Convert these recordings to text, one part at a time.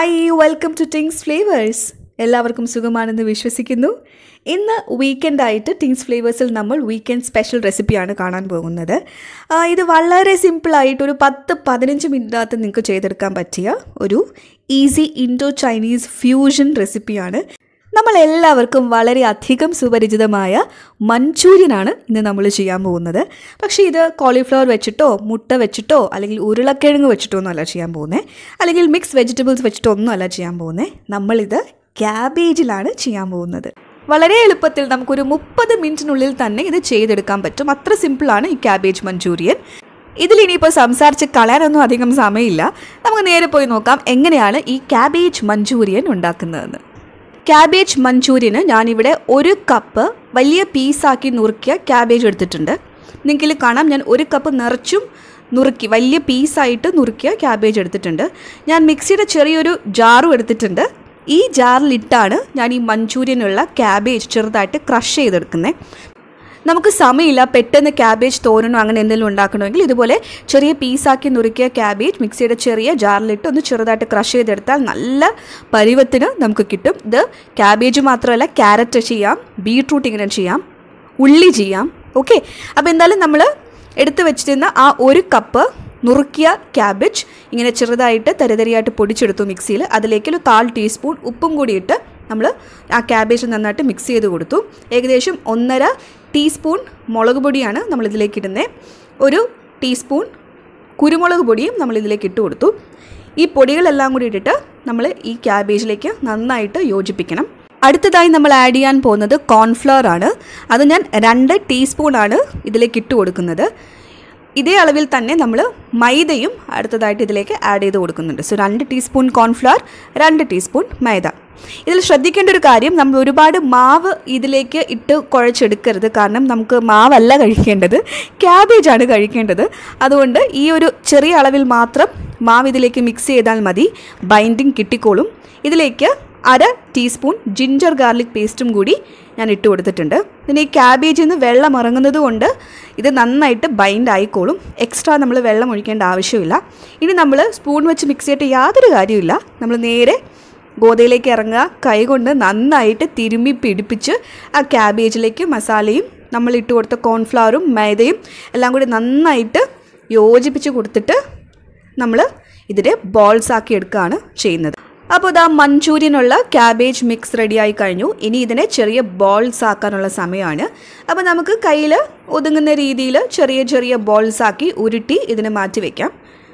hi welcome to tings flavours എല്ലാവർക്കും സുഖമാണെന്ന് വിശ്വസിക്കുന്നു ഇന്ന് വീക്കെൻഡായിട്ട് ടിങ്സ് ഫ്ലേവേഴ്സിൽ നമ്മൾ വീക്കെൻഡ് സ്പെഷ്യൽ റെസിപ്പിയാണ് കാണാൻ പോകുന്നത് ആ, ഇത് വളരെ സിമ്പിളായിട്ട് ഒരു പത്ത് പതിനഞ്ച് മിനിറ്റിനകത്ത് നിങ്ങൾക്ക് ചെയ്തെടുക്കാൻ പറ്റിയ ഒരു ഈസി ഇൻഡോ ചൈനീസ് ഫ്യൂഷൻ റെസിപ്പിയാണ് നമ്മൾ എല്ലാവർക്കും വളരെ അധികം സുപരിചിതമായ മഞ്ചൂരിയനാണ് ഇന്ന് നമ്മൾ ചെയ്യാൻ പോകുന്നത് പക്ഷേ ഇത് കോളിഫ്ലവർ വെച്ചിട്ടോ മുട്ട വെച്ചിട്ടോ അല്ലെങ്കിൽ ഉരുളക്കിഴങ്ങ് വെച്ചിട്ടോ ഒന്നുമല്ല ചെയ്യാൻ പോകുന്നത് അല്ലെങ്കിൽ മിക്സ് വെജിറ്റബിൾസ് വെച്ചിട്ടോ ഒന്നുമല്ല ചെയ്യാൻ പോകുന്നത് നമ്മളിത് ക്യാബേജിലാണ് ചെയ്യാൻ പോകുന്നത് വളരെ എളുപ്പത്തിൽ നമുക്കൊരു മുപ്പത് മിനിറ്റിനുള്ളിൽ തന്നെ ഇത് ചെയ്തെടുക്കാൻ പറ്റും അത്ര സിമ്പിളാണ് ഈ ക്യാബേജ് മഞ്ചൂരിയൻ ഇതിലിനിയിപ്പോൾ സംസാരിച്ച് കളയാനൊന്നും അധികം സമയമില്ല നമുക്ക് നേരെ പോയി നോക്കാം എങ്ങനെയാണ് ഈ ക്യാബേജ് മഞ്ചൂരിയൻ ഉണ്ടാക്കുന്നതെന്ന് ക്യാബേജ് മഞ്ചൂരിയന് ഞാനിവിടെ ഒരു കപ്പ് വലിയ പീസാക്കി നുറുക്കിയ ക്യാബേജ് എടുത്തിട്ടുണ്ട് നിങ്ങൾക്കിൽ കാണാം ഞാൻ ഒരു കപ്പ് നിറച്ചും നുറുക്കി വലിയ പീസായിട്ട് നുറുക്കിയ ക്യാബേജ് എടുത്തിട്ടുണ്ട് ഞാൻ മിക്സിയുടെ ചെറിയൊരു ജാറും എടുത്തിട്ടുണ്ട് ഈ ജാറിലിട്ടാണ് ഞാൻ ഈ മഞ്ചൂരിയനുള്ള ക്യാബേജ് ചെറുതായിട്ട് ക്രഷ് ചെയ്തെടുക്കുന്നത് നമുക്ക് സമയമില്ല പെട്ടെന്ന് ക്യാബേജ് തോരനോ അങ്ങനെ എന്തെങ്കിലും ഉണ്ടാക്കണമെങ്കിൽ ഇതുപോലെ ചെറിയ പീസാക്കി നുറുക്കിയ ക്യാബേജ് മിക്സിയുടെ ചെറിയ ജാറിലിട്ട് ഒന്ന് ചെറുതായിട്ട് ക്രഷ് ചെയ്തെടുത്താൽ നല്ല പരുവത്തിന് നമുക്ക് കിട്ടും ഇത് ക്യാബേജ് മാത്രമല്ല ക്യാരറ്റ് ചെയ്യാം ബീട്രൂട്ട് ഇങ്ങനെ ചെയ്യാം ഉള്ളി ചെയ്യാം ഓക്കെ അപ്പോൾ എന്തായാലും നമ്മൾ എടുത്തു വെച്ചിരുന്ന ആ ഒരു കപ്പ് നുറുക്കിയ ക്യാബേജ് ഇങ്ങനെ ചെറുതായിട്ട് തരിതരിയായിട്ട് പൊടിച്ചെടുത്തു മിക്സിയിൽ അതിലേക്ക് ഒരു കാൽ ടീസ്പൂൺ ഉപ്പും കൂടി ഇട്ട് നമ്മൾ ആ ക്യാബേജ് നന്നായിട്ട് മിക്സ് ചെയ്ത് കൊടുത്തു ഏകദേശം ഒന്നര ടീസ്പൂൺ മുളക് പൊടിയാണ് നമ്മൾ ഇതിലേക്ക് ഇടുന്നത് ഒരു ടീസ്പൂൺ കുരുമുളക് പൊടിയും നമ്മൾ ഇതിലേക്ക് ഇട്ട് കൊടുത്തു ഈ പൊടികളെല്ലാം കൂടി ഇട്ടിട്ട് നമ്മൾ ഈ ക്യാബേജിലേക്ക് നന്നായിട്ട് യോജിപ്പിക്കണം അടുത്തതായി നമ്മൾ ആഡ് ചെയ്യാൻ പോകുന്നത് കോൺഫ്ലവർ ആണ് അത് ഞാൻ രണ്ട് ടീസ്പൂണാണ് ഇതിലേക്ക് ഇട്ട് കൊടുക്കുന്നത് ഇതേ അളവിൽ തന്നെ നമ്മൾ മൈദയും അടുത്തതായിട്ട് ഇതിലേക്ക് ആഡ് ചെയ്ത് കൊടുക്കുന്നുണ്ട് സോ രണ്ട് ടീസ്പൂൺ കോൺഫ്ലവർ രണ്ട് ടീസ്പൂൺ മൈദ ഇതിൽ ശ്രദ്ധിക്കേണ്ട ഒരു കാര്യം നമ്മൾ ഒരുപാട് മാവ് ഇതിലേക്ക് ഇട്ട് കുഴച്ചെടുക്കരുത് കാരണം നമുക്ക് മാവല്ല കഴിക്കേണ്ടത് ക്യാബേജാണ് കഴിക്കേണ്ടത് അതുകൊണ്ട് ഈ ഒരു ചെറിയ അളവിൽ മാത്രം മാവ് ഇതിലേക്ക് മിക്സ് ചെയ്താൽ മതി ബൈൻഡിങ് കിട്ടിക്കോളും ഇതിലേക്ക് അര ടീസ്പൂൺ ജിഞ്ചർ ഗാർലിക് പേസ്റ്റും കൂടി ഞാൻ ഇട്ട് കൊടുത്തിട്ടുണ്ട് പിന്നെ ഈ ക്യാബേജിൽ നിന്ന് വെള്ളം ഇറങ്ങുന്നത് കൊണ്ട് ഇത് നന്നായിട്ട് ബൈൻഡ് ആയിക്കോളും എക്സ്ട്രാ നമ്മൾ വെള്ളം ഒഴിക്കേണ്ട ആവശ്യമില്ല ഇനി നമ്മൾ സ്പൂൺ വെച്ച് മിക്സ് ചെയ്തിട്ട് യാതൊരു കാര്യമില്ല നമ്മൾ നേരെ ഗോതയിലേക്ക് ഇറങ്ങുക കൈകൊണ്ട് നന്നായിട്ട് തിരുമ്മി പിടിപ്പിച്ച് ആ ക്യാബേജിലേക്ക് മസാലയും നമ്മൾ ഇട്ട് കൊടുത്ത കോൺഫ്ലവറും മൈദയും എല്ലാം കൂടി നന്നായിട്ട് യോജിപ്പിച്ച് കൊടുത്തിട്ട് നമ്മൾ ഇതിനെ ബോൾസ് ആക്കി എടുക്കുകയാണ് ചെയ്യുന്നത് അപ്പോൾ ഇതാ മഞ്ചൂരിയനുള്ള ക്യാബേജ് മിക്സ് റെഡിയായി കഴിഞ്ഞു ഇനി ഇതിനെ ചെറിയ ബോൾസ് ആക്കാനുള്ള സമയമാണ് അപ്പോൾ നമുക്ക് കയ്യിൽ ഒതുങ്ങുന്ന രീതിയിൽ ചെറിയ ചെറിയ ബോൾസ് ആക്കി ഉരുട്ടി ഇതിനെ മാറ്റി വയ്ക്കാം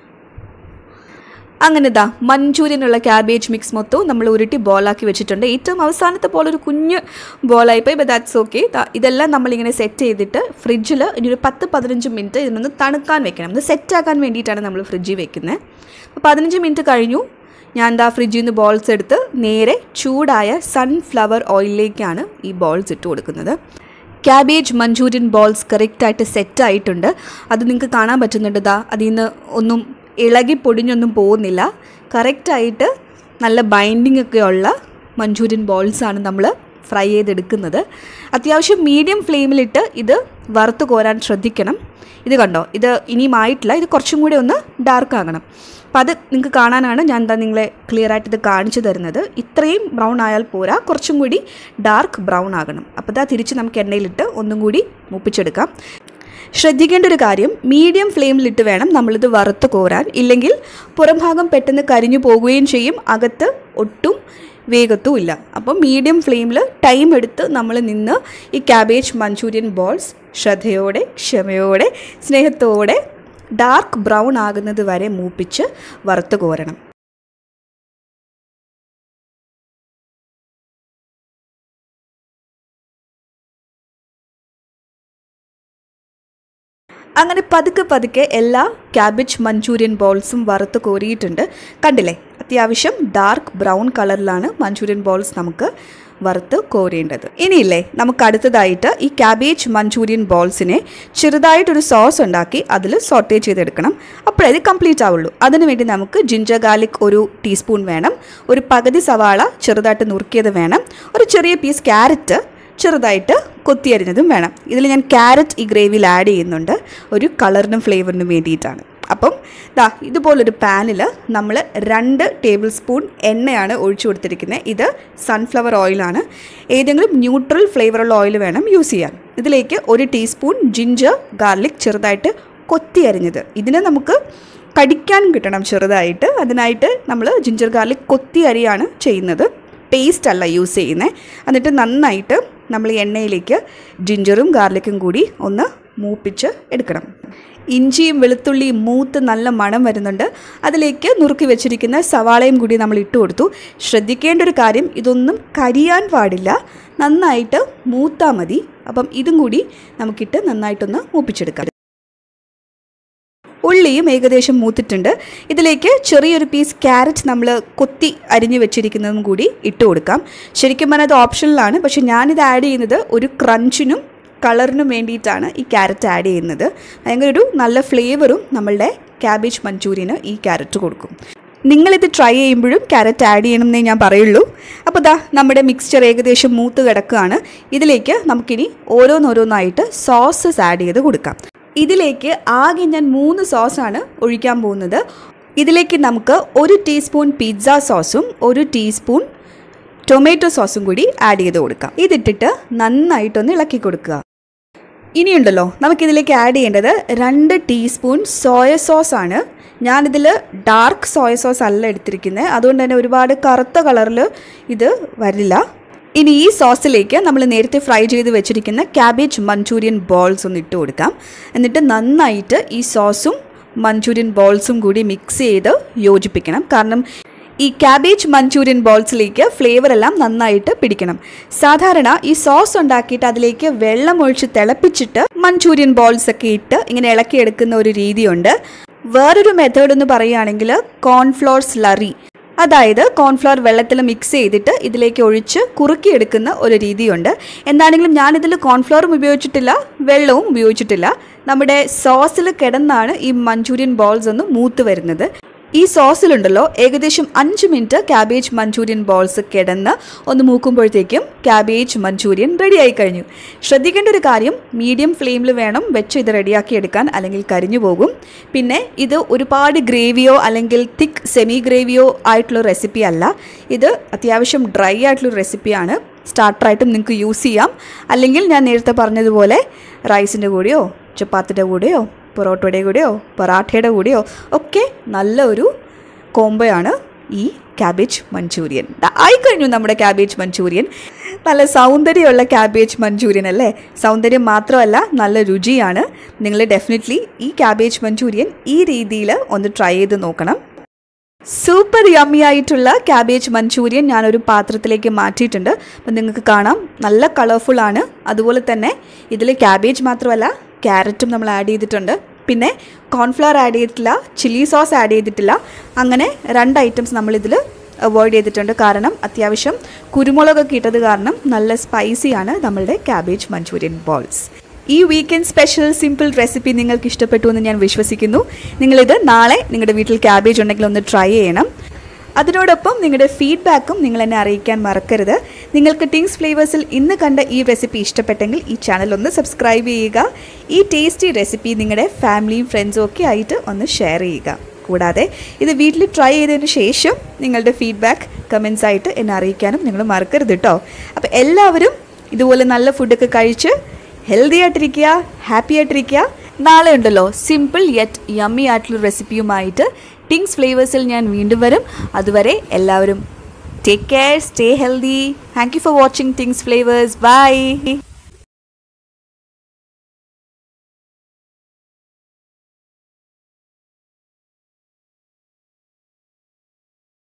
അങ്ങനെ ഇതാ മഞ്ചൂരിയനുള്ള ക്യാബേജ് മിക്സ് മൊത്തവും നമ്മൾ ഉരുട്ടി ബോളാക്കി വെച്ചിട്ടുണ്ട് ഏറ്റവും അവസാനത്തെ പോലെ ഒരു കുഞ്ഞ് ബോളായിപ്പോയി ബട്ട് ദാറ്റ്സ് ഓക്കെ ഇതെല്ലാം നമ്മളിങ്ങനെ സെറ്റ് ചെയ്തിട്ട് ഫ്രിഡ്ജിൽ ഇനി ഒരു പത്ത് പതിനഞ്ച് മിനിറ്റ് ഇതിനൊന്ന് തണുക്കാൻ വെക്കണം ഒന്ന് സെറ്റാക്കാൻ വേണ്ടിയിട്ടാണ് നമ്മൾ ഫ്രിഡ്ജിൽ വെക്കുന്നത് അപ്പോൾ പതിനഞ്ച് മിനിറ്റ് കഴിഞ്ഞു ഞാൻ എന്താ ഫ്രിഡ്ജിൽ നിന്ന് ബോൾസ് എടുത്ത് നേരെ ചൂടായ സൺഫ്ലവർ ഓയിലിലേക്കാണ് ഈ ബോൾസ് ഇട്ട് കൊടുക്കുന്നത് ക്യാബേജ് മഞ്ചൂരിയൻ ബോൾസ് കറക്റ്റായിട്ട് സെറ്റ് ആയിട്ടുണ്ട് അത് നിങ്ങൾക്ക് കാണാൻ പറ്റുന്നുണ്ട് ദാ അതിൽ നിന്ന് ഒന്നും ഇളകി പൊടിഞ്ഞൊന്നും പോകുന്നില്ല കറക്റ്റായിട്ട് നല്ല ബൈൻഡിങ് ഒക്കെ ഉള്ള മഞ്ചൂരിയൻ ബോൾസാണ് നമ്മൾ ഫ്രൈ ചെയ്തെടുക്കുന്നത് അത്യാവശ്യം മീഡിയം ഫ്ലെയിമിലിട്ട് ഇത് വറുത്ത് കോരാൻ ശ്രദ്ധിക്കണം ഇത് കണ്ടോ ഇത് ഇനിയും ആയിട്ടില്ല ഇത് കുറച്ചും കൂടി ഒന്ന് ഡാർക്ക് ആകണം അപ്പോൾ അത് നിങ്ങൾക്ക് കാണാനാണ് ഞാൻ എന്താ നിങ്ങളെ ക്ലിയർ ആയിട്ട് ഇത് കാണിച്ചു തരുന്നത് ഇത്രയും ബ്രൗൺ ആയാൽ പോരാ കുറച്ചും കൂടി ഡാർക്ക് ബ്രൗൺ ആകണം അപ്പോൾ ഇതാ തിരിച്ച് നമുക്ക് എണ്ണയിലിട്ട് ഒന്നും കൂടി മൂപ്പിച്ചെടുക്കാം ശ്രദ്ധിക്കേണ്ട ഒരു കാര്യം മീഡിയം ഫ്ലെയിമിലിട്ട് വേണം നമ്മളിത് വറുത്ത് കോരാൻ ഇല്ലെങ്കിൽ പുറം ഭാഗം പെട്ടെന്ന് കരിഞ്ഞു പോകുകയും ചെയ്യും അകത്ത് ഒട്ടും വേഗത്തും ഇല്ല അപ്പം മീഡിയം ഫ്ലെയിമിൽ ടൈം എടുത്ത് നമ്മൾ നിന്ന് ഈ ക്യാബേജ് മഞ്ചൂരിയൻ ബോൾസ് ശ്രദ്ധയോടെ ക്ഷമയോടെ സ്നേഹത്തോടെ ഡാർക്ക് ബ്രൗൺ ആകുന്നത് വരെ മൂപ്പിച്ച് വറുത്ത് കോരണം അങ്ങനെ പതുക്കെ പതുക്കെ എല്ലാ ക്യാബേജ് മഞ്ചൂരിയൻ ബോൾസും വറുത്ത് കോരിയിട്ടുണ്ട് കണ്ടില്ലേ അത്യാവശ്യം ഡാർക്ക് ബ്രൗൺ കളറിലാണ് മഞ്ചൂരിയൻ ബോൾസ് നമുക്ക് വറുത്ത് കോരേണ്ടത് ഇനിയില്ലേ നമുക്ക് അടുത്തതായിട്ട് ഈ ക്യാബേജ് മഞ്ചൂരിയൻ ബോൾസിനെ ചെറുതായിട്ടൊരു സോസ് ഉണ്ടാക്കി അതിൽ സോട്ടേ ചെയ്തെടുക്കണം അപ്പോഴേ ഇത് കംപ്ലീറ്റ് ആവുള്ളൂ അതിനുവേണ്ടി നമുക്ക് ജിഞ്ചർ ഗാർലിക് ഒരു ടീസ്പൂൺ വേണം ഒരു പകുതി സവാള ചെറുതായിട്ട് നുറുക്കിയത് വേണം ഒരു ചെറിയ പീസ് ക്യാരറ്റ് ചെറുതായിട്ട് കൊത്തിയരിഞ്ഞതും വേണം ഇതിൽ ഞാൻ ക്യാരറ്റ് ഈ ഗ്രേവിയിൽ ആഡ് ചെയ്യുന്നുണ്ട് ഒരു കളറിനും ഫ്ലേവറിനും വേണ്ടിയിട്ടാണ് അപ്പം ദാ ഇതുപോലൊരു പാനിൽ നമ്മൾ രണ്ട് ടേബിൾ സ്പൂൺ എണ്ണയാണ് ഒഴിച്ചു കൊടുത്തിരിക്കുന്നത് ഇത് സൺഫ്ലവർ ഓയിലാണ് ഏതെങ്കിലും ന്യൂട്രൽ ഫ്ലേവറുള്ള ഓയിൽ വേണം യൂസ് ചെയ്യാൻ ഇതിലേക്ക് ഒരു ടീസ്പൂൺ ജിഞ്ചർ ഗാർലിക് ചെറുതായിട്ട് കൊത്തി അരിഞ്ഞത് ഇതിന് നമുക്ക് കടിക്കാൻ കിട്ടണം ചെറുതായിട്ട് അതിനായിട്ട് നമ്മൾ ജിഞ്ചർ ഗാർലിക് കൊത്തി അരിയാണ് ചെയ്യുന്നത് പേസ്റ്റ് അല്ല യൂസ് ചെയ്യുന്നത് എന്നിട്ട് നന്നായിട്ട് നമ്മൾ എണ്ണയിലേക്ക് ജിഞ്ചറും ഗാർലിക്കും കൂടി ഒന്ന് മൂപ്പിച്ച് എടുക്കണം ഇഞ്ചിയും വെളുത്തുള്ളിയും മൂത്ത് നല്ല മണം വരുന്നുണ്ട് അതിലേക്ക് നുറുക്കി വെച്ചിരിക്കുന്ന സവാളയും കൂടി നമ്മൾ ഇട്ട് കൊടുത്തു ശ്രദ്ധിക്കേണ്ട ഒരു കാര്യം ഇതൊന്നും കരിയാൻ പാടില്ല നന്നായിട്ട് മൂത്താൽ മതി അപ്പം ഇതും കൂടി നമുക്കിട്ട് നന്നായിട്ടൊന്ന് മൂപ്പിച്ചെടുക്കാം ഉള്ളിയും ഏകദേശം മൂത്തിട്ടുണ്ട് ഇതിലേക്ക് ചെറിയൊരു പീസ് ക്യാരറ്റ് നമ്മൾ കൊത്തി അരിഞ്ഞു വെച്ചിരിക്കുന്നതും കൂടി ഇട്ട് കൊടുക്കാം ശരിക്കും പറഞ്ഞാൽ അത് ഓപ്ഷനിലാണ് പക്ഷേ ഞാനിത് ആഡ് ചെയ്യുന്നത് ഒരു ക്രഞ്ചിനും കളറിനും വേണ്ടിയിട്ടാണ് ഈ ക്യാരറ്റ് ആഡ് ചെയ്യുന്നത് ഭയങ്കര ഒരു നല്ല ഫ്ലേവറും നമ്മളുടെ ക്യാബേജ് മഞ്ചൂരിയന് ഈ ക്യാരറ്റ് കൊടുക്കും നിങ്ങളിത് ട്രൈ ചെയ്യുമ്പോഴും ക്യാരറ്റ് ആഡ് ചെയ്യണമെന്നേ ഞാൻ പറയുള്ളൂ അപ്പോൾ ദാ നമ്മുടെ മിക്സ്ചർ ഏകദേശം മൂത്ത് കിടക്കുകയാണ് ഇതിലേക്ക് നമുക്കിനി ഓരോന്നോരോന്നായിട്ട് സോസസ് ആഡ് ചെയ്ത് കൊടുക്കാം ഇതിലേക്ക് ആകെ ഞാൻ മൂന്ന് സോസാണ് ഒഴിക്കാൻ പോകുന്നത് ഇതിലേക്ക് നമുക്ക് ഒരു ടീസ്പൂൺ പിസ്സ സോസും ഒരു ടീസ്പൂൺ ടൊമാറ്റോ സോസും കൂടി ആഡ് ചെയ്ത് കൊടുക്കാം ഇതിട്ടിട്ട് നന്നായിട്ടൊന്ന് ഇളക്കി കൊടുക്കുക ഇനിയുണ്ടല്ലോ നമുക്കിതിലേക്ക് ആഡ് ചെയ്യേണ്ടത് രണ്ട് ടീസ്പൂൺ സോയ സോസ് ആണ് ഞാനിതിൽ ഡാർക്ക് സോയ സോസ് അല്ല എടുത്തിരിക്കുന്നത് അതുകൊണ്ട് തന്നെ ഒരുപാട് കറുത്ത കളറിൽ ഇത് വരില്ല ഇനി ഈ സോസിലേക്ക് നമ്മൾ നേരത്തെ ഫ്രൈ ചെയ്ത് വെച്ചിരിക്കുന്ന ക്യാബേജ് മഞ്ചൂരിയൻ ബോൾസ് ഒന്ന് ഇട്ട് കൊടുക്കാം എന്നിട്ട് നന്നായിട്ട് ഈ സോസും മഞ്ചൂരിയൻ ബോൾസും കൂടി മിക്സ് ചെയ്ത് യോജിപ്പിക്കണം കാരണം ഈ ക്യാബേജ് മഞ്ചൂരിയൻ ബോൾസിലേക്ക് ഫ്ലേവർ എല്ലാം നന്നായിട്ട് പിടിക്കണം സാധാരണ ഈ സോസ് ഉണ്ടാക്കിയിട്ട് അതിലേക്ക് വെള്ളം ഒഴിച്ച് തിളപ്പിച്ചിട്ട് മഞ്ചൂരിയൻ ബോൾസ് ഒക്കെ ഇട്ട് ഇങ്ങനെ ഇളക്കിയെടുക്കുന്ന ഒരു രീതിയുണ്ട് വേറൊരു മെത്തേഡ് എന്ന് പറയുകയാണെങ്കിൽ കോൺഫ്ലോർ സ്ലറി അതായത് കോൺഫ്ലവർ വെള്ളത്തിൽ മിക്സ് ചെയ്തിട്ട് ഇതിലേക്ക് ഒഴിച്ച് കുറുക്കിയെടുക്കുന്ന ഒരു രീതിയുണ്ട് എന്താണെങ്കിലും ഞാനിതിൽ കോൺഫ്ലവറും ഉപയോഗിച്ചിട്ടില്ല വെള്ളവും ഉപയോഗിച്ചിട്ടില്ല നമ്മുടെ സോസിൽ കിടന്നാണ് ഈ മഞ്ചൂരിയൻ ബോൾസ് ഒന്ന് മൂത്ത് വരുന്നത് ഈ സോസിലുണ്ടല്ലോ ഏകദേശം അഞ്ച് മിനിറ്റ് ക്യാബേജ് മഞ്ചൂരിയൻ ബോൾസ് കിടന്ന് ഒന്ന് മൂക്കുമ്പോഴത്തേക്കും ക്യാബേജ് മഞ്ചൂരിയൻ റെഡിയായി കഴിഞ്ഞു ശ്രദ്ധിക്കേണ്ട ഒരു കാര്യം മീഡിയം ഫ്ലെയിമിൽ വേണം വെച്ച് ഇത് റെഡിയാക്കി എടുക്കാൻ അല്ലെങ്കിൽ കരിഞ്ഞു പോകും പിന്നെ ഇത് ഒരുപാട് ഗ്രേവിയോ അല്ലെങ്കിൽ തിക്ക് സെമി ഗ്രേവിയോ ആയിട്ടുള്ള റെസിപ്പി അല്ല ഇത് അത്യാവശ്യം ഡ്രൈ ആയിട്ടുള്ള റെസിപ്പിയാണ് സ്റ്റാർട്ടറായിട്ടും നിങ്ങൾക്ക് യൂസ് ചെയ്യാം അല്ലെങ്കിൽ ഞാൻ നേരത്തെ പറഞ്ഞതുപോലെ റൈസിൻ്റെ കൂടെയോ ചപ്പാത്തിൻ്റെ കൂടെയോ പൊറോട്ടയുടെ കൂടെയോ പൊറാട്ടയുടെ കൂടെയോ ഒക്കെ നല്ല ഒരു കോംബോയാണ് ഈ ക്യാബേജ് മഞ്ചൂരിയൻ ആയിക്കഴിഞ്ഞു നമ്മുടെ ക്യാബേജ് മഞ്ചൂരിയൻ നല്ല സൗന്ദര്യമുള്ള ക്യാബേജ് മഞ്ചൂരിയൻ അല്ലേ സൗന്ദര്യം മാത്രമല്ല നല്ല രുചിയാണ് നിങ്ങൾ ഡെഫിനറ്റ്ലി ഈ ക്യാബേജ് മഞ്ചൂരിയൻ ഈ രീതിയിൽ ഒന്ന് ട്രൈ ചെയ്ത് നോക്കണം സൂപ്പർ യമ്മി ആയിട്ടുള്ള ക്യാബേജ് മഞ്ചൂരിയൻ ഞാനൊരു പാത്രത്തിലേക്ക് മാറ്റിയിട്ടുണ്ട് അപ്പം നിങ്ങൾക്ക് കാണാം നല്ല കളർഫുൾ ആണ് അതുപോലെ തന്നെ ഇതിൽ ക്യാബേജ് മാത്രമല്ല ക്യാരറ്റും നമ്മൾ ആഡ് ചെയ്തിട്ടുണ്ട് പിന്നെ കോൺഫ്ലവർ ആഡ് ചെയ്തിട്ടില്ല ചില്ലി സോസ് ആഡ് ചെയ്തിട്ടില്ല അങ്ങനെ രണ്ട് ഐറ്റംസ് നമ്മളിതിൽ അവോയ്ഡ് ചെയ്തിട്ടുണ്ട് കാരണം അത്യാവശ്യം കുരുമുളകൊക്കെ ഇട്ടത് കാരണം നല്ല സ്പൈസിയാണ് നമ്മളുടെ ക്യാബേജ് മഞ്ചൂരിയൻ ബോൾസ് ഈ വീക്കെൻഡ് സ്പെഷ്യൽ സിമ്പിൾ റെസിപ്പി നിങ്ങൾക്ക് ഇഷ്ടപ്പെട്ടു എന്ന് ഞാൻ വിശ്വസിക്കുന്നു നിങ്ങളിത് നാളെ നിങ്ങളുടെ വീട്ടിൽ ക്യാബേജ് ഉണ്ടെങ്കിൽ ഒന്ന് ട്രൈ ചെയ്യണം അതിനോടൊപ്പം നിങ്ങളുടെ ഫീഡ്ബാക്കും നിങ്ങൾ എന്നെ അറിയിക്കാൻ മറക്കരുത് നിങ്ങൾക്ക് ടിങ്സ് ഫ്ലേവേഴ്സിൽ ഇന്ന് കണ്ട ഈ റെസിപ്പി ഇഷ്ടപ്പെട്ടെങ്കിൽ ഈ ചാനൽ ഒന്ന് സബ്സ്ക്രൈബ് ചെയ്യുക ഈ ടേസ്റ്റി റെസിപ്പി നിങ്ങളുടെ ഫാമിലിയും ഫ്രണ്ട്സും ഒക്കെ ആയിട്ട് ഒന്ന് ഷെയർ ചെയ്യുക കൂടാതെ ഇത് വീട്ടിൽ ട്രൈ ചെയ്തതിന് ശേഷം നിങ്ങളുടെ ഫീഡ്ബാക്ക് കമൻസ് ആയിട്ട് എന്നെ അറിയിക്കാനും നിങ്ങൾ മറക്കരുത് കേട്ടോ അപ്പോൾ എല്ലാവരും ഇതുപോലെ നല്ല ഫുഡൊക്കെ കഴിച്ച് ഹെൽത്തി ആയിട്ടിരിക്കുക ഹാപ്പി ആയിട്ടിരിക്കുക നാളെ ഉണ്ടല്ലോ സിമ്പിൾ യെറ്റ് യമ്മി ആയിട്ടുള്ള റെസിപ്പിയുമായിട്ട് ടിങ്സ് ഫ്ലേവേഴ്സിൽ ഞാൻ വീണ്ടും വരും അതുവരെ എല്ലാവരും take care stay healthy thank you for watching Tings Flavours by